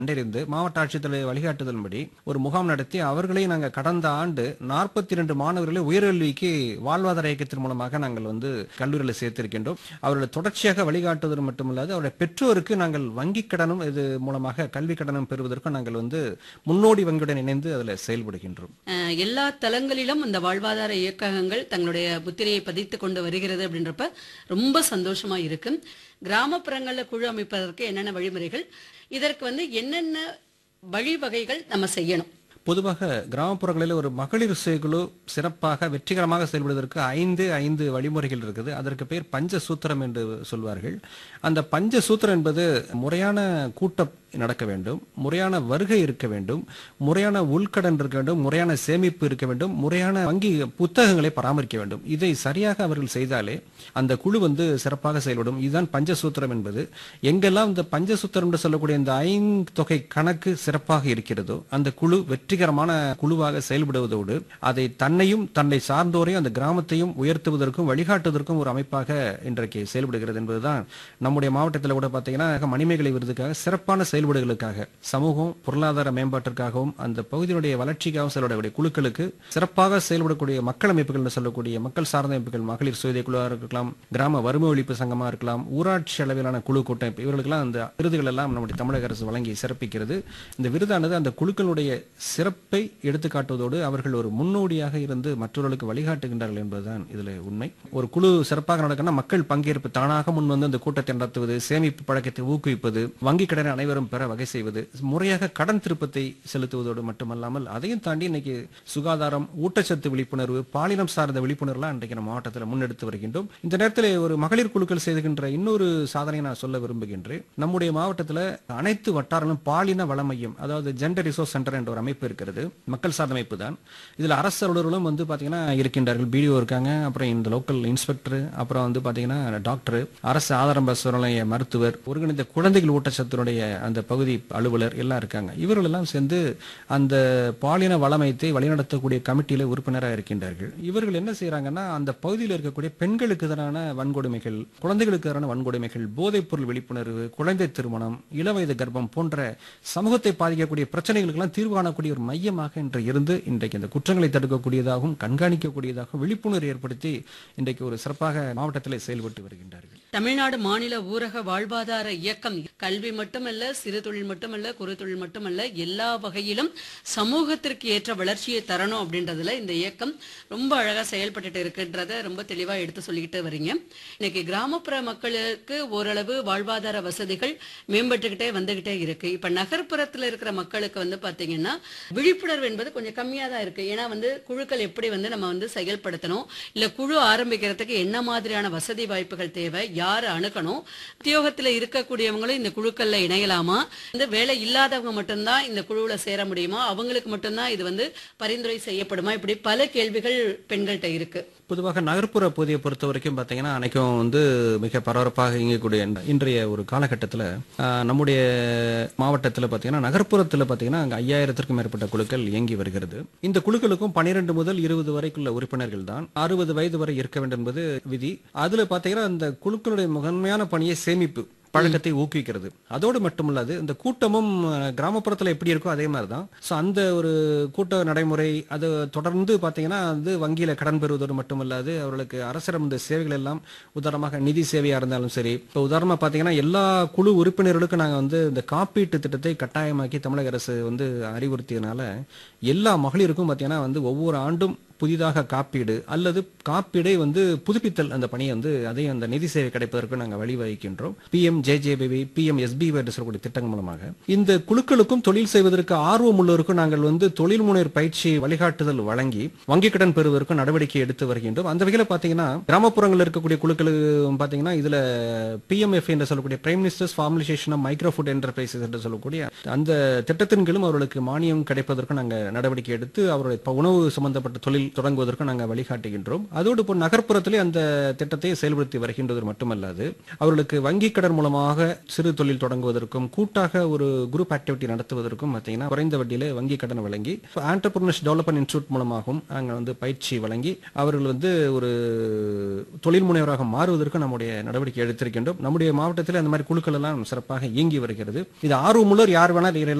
கண்டறிந்து மாவட்ட ஆட்சித்தலைவர் வழிகாட்டுதலின்படி ஒரு முகாம் நடத்தி அவர்களை நாங்கள் கடந்த ஆண்டு நாற்பத்தி ரெண்டு மாணவர்களை உயர்கல்விக்கு வாழ்வாதார இயக்கத்தின் மூலமாக நாங்கள் வந்து கல்லூரியில் சேர்த்திருக்கின்றோம் அவர்களை தொடர்ச்சியாக வழிகாட்டுவதற்கு மட்டுமல்லாது அவருடைய பெற்றோருக்கு நாங்கள் வங்கி கடனும் இது மூலமாக கல்வி கடனும் பெறுவதற்கும் நாங்கள் வந்து முன்னோடி வங்கியுடன் இணைந்து அதில் செயல்படுகின்றோம் அஹ், எல்லா தளங்களிலும் இந்த வாழ்வாதார இயக்கங்கள் தங்களுடைய முத்திரையை பதித்து கொண்டு வருகிறது அப்படின்றப்ப ரொம்ப சந்தோஷமா இருக்கு கிராமப்புறங்கள்ல குழு அமைப்பதற்கு என்னென்ன வழிமுறைகள் இதற்கு வந்து என்னென்ன வழிவகைகள் நம்ம செய்யணும் பொதுவாக கிராமப்புறங்களில் ஒரு மகளிர் சுயக்குழு சிறப்பாக வெற்றிகரமாக செயல்படுவதற்கு ஐந்து ஐந்து வழிமுறைகள் இருக்குது அதற்கு பேர் பஞ்ச சூத்திரம் என்று சொல்வார்கள் அந்த பஞ்ச சூத்திரம் என்பது முறையான கூட்டம் நடக்க வேண்டும் முறையான வருகை இருக்க வேண்டும் முறையான உள்கடன் இருக்க வேண்டும் முறையான சேமிப்பு இருக்க வேண்டும் முறையான வங்கி புத்தகங்களை பராமரிக்க வேண்டும் இதை சரியாக அவர்கள் செய்தாலே அந்த குழு வந்து சிறப்பாக செயல்படும் இதுதான் பஞ்சசூத்திரம் என்பது எங்கெல்லாம் இந்த பஞ்சசூத்திரம் என்று சொல்லக்கூடிய இந்த ஐந்தொகை கணக்கு சிறப்பாக இருக்கிறதோ அந்த குழு வெற்றிகரமான குழுவாக செயல்படுவதோடு அதை தன்னையும் தன்னை சார்ந்தோரையும் அந்த கிராமத்தையும் உயர்த்துவதற்கும் வழிகாட்டுவதற்கும் ஒரு அமைப்பாக இன்றைக்கு செயல்படுகிறது என்பதுதான் நம்முடைய மாவட்டத்தில் கூட பார்த்தீங்கன்னா மணிமேகலை விருதுக்காக சிறப்பான செயல்பாடுகளுக்காக சமூகம் பொருளாதார மேம்பாட்டிற்காகவும் அந்த பகுதியினுடைய வளர்ச்சிக்காகவும் செயல்படக்கூடிய குழுக்களுக்கு சிறப்பாக செயல்படக்கூடிய மக்கள் அமைப்புகள் என்று சொல்லக்கூடிய மக்கள் சார்ந்த அமைப்புகள் மகளிர் சுயதை குழுவாக இருக்கலாம் கிராம வறுமை ஒழிப்பு சங்கமா இருக்கலாம் ஊராட்சி அளவிலான குழு கூட்டமைப்பு இவர்களுக்கெல்லாம் அந்த விருதுகள் எல்லாம் நம்முடைய தமிழக அரசு வழங்கி சிறப்பிக்கிறது இந்த விருதானது அந்த குழுக்களுடைய சிறப்பை எடுத்துக்காட்டுவதோடு அவர்கள் ஒரு முன்னோடியாக இருந்து மற்றவர்களுக்கு வழிகாட்டுகின்றார்கள் என்பதுதான் இதுல உண்மை ஒரு குழு சிறப்பாக நடக்கணும்னா மக்கள் பங்கேற்பு தானாக முன் வந்து அந்த கூட்டத்தை நடத்துவது சேமிப்பு பழக்கத்தை ஊக்குவிப்பது வங்கி கடனை அனைவரும் பெற வகை செய்வது முறையாக கடன் திருப்பத்தை செலுத்துவதோடு மட்டுமல்லாமல் அதையும் தாண்டி இன்னைக்கு சுகாதாரம் ஊட்டச்சத்து விழிப்புணர்வு பாலினம் சார்ந்த விழிப்புணர்வுலாம் இன்றைக்கு நம்ம மாவட்டத்தில் முன்னெடுத்து வருகின்றோம் இந்த நேரத்தில் ஒரு மகளிர் குழுக்கள் செய்துகின்ற இன்னொரு சாதனையை நான் சொல்ல விரும்புகின்றேன் நம்முடைய மாவட்டத்தில் அனைத்து வட்டாரங்களும் பாலின வள மையம் அதாவது ஜெண்டர் ரிசோர்ஸ் சென்டர் என்ற ஒரு அமைப்பு இருக்கிறது மக்கள் சார்ந்த அமைப்பு தான் இதில் அரசு அலுவலர்களும் வந்து பார்த்தீங்கன்னா இருக்கின்றார்கள் பிடிஓ இருக்காங்க அப்புறம் இந்த லோக்கல் இன்ஸ்பெக்டர் அப்புறம் வந்து பார்த்தீங்கன்னா டாக்டர் அரசு ஆதாரம்ப சுரநிலைய மருத்துவர் ஒருங்கிணைந்த குழந்தைகள் ஊட்டச்சத்தினுடைய அந்த பகுதி அலுவலர் எல்லாம் இருக்காங்க இவர்கள் எல்லாம் சேர்ந்து அந்த பாலின வளமையத்தை வழிநடத்தக்கூடிய கமிட்டியில உறுப்பினராக இருக்கின்றார்கள் இவர்கள் என்ன செய்யறாங்கன்னா அந்த பகுதியில் இருக்கக்கூடிய பெண்களுக்கு எதிரான வன்கொடுமைகள் குழந்தைகளுக்கு எதிரான வன்கொடுமைகள் போதைப் பொருள் விழிப்புணர்வு குழந்தை திருமணம் இளவயது கர்ப்பம் போன்ற சமூகத்தை பாதிக்கக்கூடிய பிரச்சனைகளுக்கெல்லாம் தீர்வு காணக்கூடிய ஒரு மையமாக இன்று இருந்து இன்றைக்கு இந்த குற்றங்களை தடுக்கக்கூடியதாகவும் கண்காணிக்கக்கூடியதாகவும் விழிப்புணர்வு ஏற்படுத்தி இன்றைக்கு ஒரு சிறப்பாக மாவட்டத்தில் செயல்பட்டு வருகின்றார்கள் தமிழ்நாடு மாநில ஊரக வாழ்வாதார இயக்கம் கல்வி மட்டுமல்ல சிறு தொழில் மட்டுமல்ல குறு தொழில் மட்டுமல்ல எல்லா வகையிலும் சமூகத்திற்கு ஏற்ற வளர்ச்சியை தரணும் அப்படின்றதுல இந்த இயக்கம் ரொம்ப அழகா செயல்பட்டுட்டு இருக்குன்றத ரொம்ப தெளிவா எடுத்து சொல்லிக்கிட்டு வரீங்க இன்னைக்கு கிராமப்புற மக்களுக்கு ஓரளவு வாழ்வாதார வசதிகள் மேம்பட்டுக்கிட்டே வந்துகிட்டே இருக்கு இப்ப நகர்ப்புறத்துல இருக்கிற மக்களுக்கு வந்து பாத்தீங்கன்னா விழிப்புணர்வு என்பது கொஞ்சம் கம்மியா தான் இருக்கு ஏன்னா வந்து குழுக்கள் எப்படி வந்து நம்ம வந்து செயல்படுத்தணும் இல்ல குழு ஆரம்பிக்கிறதுக்கு என்ன மாதிரியான வசதி வாய்ப்புகள் தேவை யார் அணுகணும் உத்தியோகத்துல இருக்கக்கூடியவங்களும் இந்த குழுக்கள்ல இணையலாமா இந்த வேலை இல்லாதவங்க மட்டும்தான் இந்த குழுவுல சேர முடியுமா அவங்களுக்கு மட்டும்தான் இது வந்து பரிந்துரை செய்யப்படுமா இப்படி பல கேள்விகள் பெண்கள்கிட்ட இருக்கு பொதுவாக நகர்ப்புற பகுதியை பொறுத்த வரைக்கும் பார்த்தீங்கன்னா அன்னைக்கும் வந்து மிக பரபரப்பாக இயங்கக்கூடிய இந்த- இன்றைய ஒரு காலகட்டத்தில் நம்முடைய மாவட்டத்தில் பார்த்தீங்கன்னா நகர்ப்புறத்தில் பார்த்தீங்கன்னா அங்கே ஐயாயிரத்திற்கும் மேற்பட்ட குழுக்கள் இயங்கி வருகிறது இந்த குழுக்களுக்கும் பனிரெண்டு முதல் இருபது வரைக்குள்ள உறுப்பினர்கள் தான் அறுபது வயது வரை இருக்க வேண்டும் என்பது விதி அதுல பார்த்தீங்கன்னா அந்த குழுக்களுடைய முதன்மையான பணியை சேமிப்பு பழக்கத்தை ஊக்குவிக்கிறது அதோடு மட்டுமல்லாது இந்த கூட்டமும் அஹ், கிராமப்புறத்துல எப்படி இருக்கோ அதே மாதிரி தான் ஸோ அந்த ஒரு கூட்ட நடைமுறை அது தொடர்ந்து பார்த்தீங்கன்னா வந்து வங்கியில கடன் பெறுவதோடு மட்டுமல்லாது அவர்களுக்கு அரசிடம் இந்த சேவைகள் எல்லாம் உதாரணமாக நிதி சேவையா இருந்தாலும் சரி இப்போ உதாரணமா பார்த்தீங்கன்னா எல்லா குழு உறுப்பினர்களுக்கும் நாங்கள் வந்து இந்த காப்பீட்டு திட்டத்தை கட்டாயமாக்கி தமிழக அரசு வந்து அறிவுறுத்தியதுனால எல்லா மகளிருக்கும் பார்த்தீங்கன்னா வந்து ஒவ்வொரு ஆண்டும் புதிதாக காப்பீடு அல்லது காப்பீடை வந்து புதுப்பித்தல் அந்த பணியை வந்து அதையும் அந்த நிதி சேவை கிடைப்பதற்கு நாங்கள் வழிவகுக்கின்றோம் பிஎம் ஜேஜேபிவி பிஎம் எஸ்பி என்று சொல்லக்கூடிய திட்டங்கள் மூலமாக இந்த குழுக்களுக்கும் தொழில் செய்வதற்கு ஆர்வம் உள்ளவருக்கும் நாங்கள் வந்து தொழில் முனைவர் பயிற்சி வழிகாட்டுதல் வழங்கி வங்கிக் கடன் பெறுவதற்கும் நடவடிக்கை எடுத்து வருகின்றோம் அந்த வகையில் பார்த்தீங்கன்னா கிராமப்புறங்களில் இருக்கக்கூடிய குழுக்களுக்கு பார்த்தீங்கன்னா இதுல பிஎம்எஃப் என்று சொல்லக்கூடிய prime minister's formalisation of micro food enterprises என்று சொல்லக்கூடிய அந்த திட்டத்தின் கீழும் அவர்களுக்கு மானியம் கிடைப்பதற்கு நாங்கள் நடவடிக்கை எடுத்து அவருடைய ப- உணவு சம்பந்தப்பட்ட தொழில் தொடங்குவதற்கு நாங்கள் வழிகாட்டுகின்றோம் அதோடு இப்போ நகர்ப்புறத்திலே அந்த திட்டத்தை செயல்படுத்தி வருகின்றது மட்டுமல்லாது அவர்களுக்கு வங்கி கடன் மூலமாக சிறு தொழில் தொடங்குவதற்கும் கூட்டாக ஒரு குரூப் ஆக்டிவிட்டி நடத்துவதற்கும் பார்த்தீங்கன்னா குறைந்த வட்டியிலே வங்கி கடன் வழங்கி ஆண்டர்பிரினர்ஸ் டெவலப்மெண்ட் இன்ஸ்டியூட் மூலமாகவும் நாங்கள் வந்து பயிற்சி வழங்கி அவர்கள் வந்து ஒரு தொழில் முனைவராக மாறுவதற்கு நம்முடைய நடவடிக்கை எடுத்திருக்கின்றோம் நம்முடைய மாவட்டத்தில் அந்த மாதிரி குழுக்கள் எல்லாம் சிறப்பாக இயங்கி வருகிறது இது ஆர்வமுள்ளோர் யார் வேணால்